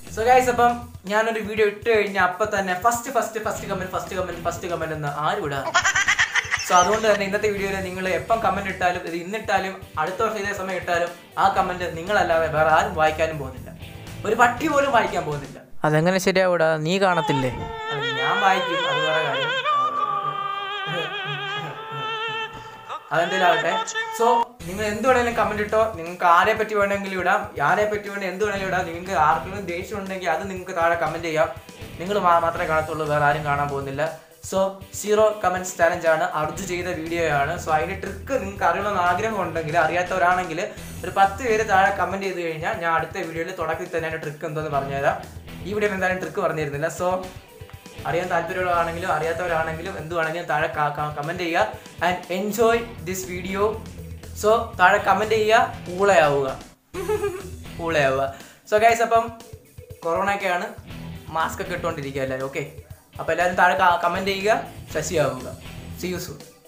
so guys അപ്പം ഞാനൊരു video ഇട്ട് കഴിഞ്ഞാൽ അപ്പൊ തന്നെ first first first comment first comment first comment എന്ന് ആരും ഇടാ സോ അതുകൊണ്ട് തന്നെ ഇന്നത്തെ വീഡിയോയിൽ നിങ്ങൾ എപ്പം കമന്റ് ഇട്ടാലും ഇത് ഇന്നിട്ടാലും അടുത്ത വർഷം ഇതേ സമയം ഇട്ടാലും ആ കമന്റ് നിങ്ങളല്ലാതെ വേറെ ആരും വായിക്കാനും പോകുന്നില്ല ഒരു പട്ടി പോലും വായിക്കാൻ പോകുന്നില്ല അതെങ്ങനെ ശരിയാവൂടാ നീ കാണത്തില്ലേ അത് ഞാൻ വായിക്കും അത് വേറെ കാര്യം അതെന്തെങ്കിലും ആവട്ടെ സോ നിങ്ങൾ എന്ത് വേണേലും കമന്റ് ഇട്ടോ നിങ്ങൾക്ക് ആരെ പറ്റി വേണമെങ്കിലും ഇടാം ആരെ പറ്റി വേണമെങ്കിൽ എന്ത് വേണമെങ്കിലും ഇടാം നിങ്ങൾക്ക് ആർക്കെങ്കിലും ദേഷ്യം ഉണ്ടെങ്കിൽ അത് നിങ്ങൾക്ക് താഴെ കമന്റ് ചെയ്യാം നിങ്ങൾ മാത്രമേ കാണത്തുള്ളൂ വേറെ ആരും കാണാൻ പോകുന്നില്ല സോ സീറോ കമന്റ്സ് ചാലഞ്ച് ആണ് അർജു ചെയ്ത വീഡിയോ ആണ് സോ അതിന്റെ ട്രിക്ക് നിങ്ങൾക്ക് അറിയണമെന്ന് ആഗ്രഹം ഉണ്ടെങ്കിൽ അറിയാത്തവരാണെങ്കിൽ ഒരു പത്ത് പേര് താഴെ കമന്റ് ചെയ്ത് കഴിഞ്ഞാൽ ഞാൻ അടുത്ത വീഡിയോയിൽ തുടക്കത്തിൽ തന്നെ അതിന്റെ ട്രിക്ക് എന്തോന്ന് പറഞ്ഞുതരാം ഈ വീഡിയോയിൽ എന്തായാലും ട്രിക്ക് പറഞ്ഞിരുന്നില്ല സോ അറിയാൻ താല്പര്യമുള്ളതാണെങ്കിലും അറിയാത്തവരാണെങ്കിലും എന്ത് വേണമെങ്കിലും താഴെ കമന്റ് ചെയ്യുക and enjoy this video so താഴെ കമന്റ് ചെയ്യുക ഊളയാവുക ഊളയാവുക സോ ഗൈസ് അപ്പം കൊറോണ ഒക്കെയാണ് മാസ്ക് ഒക്കെ ഇട്ടുകൊണ്ടിരിക്കുക എല്ലാവരും ഓക്കെ അപ്പോൾ എല്ലാവരും താഴെ കമന്റ് ചെയ്യുക ശശിയാവുക സി യു സൂൺ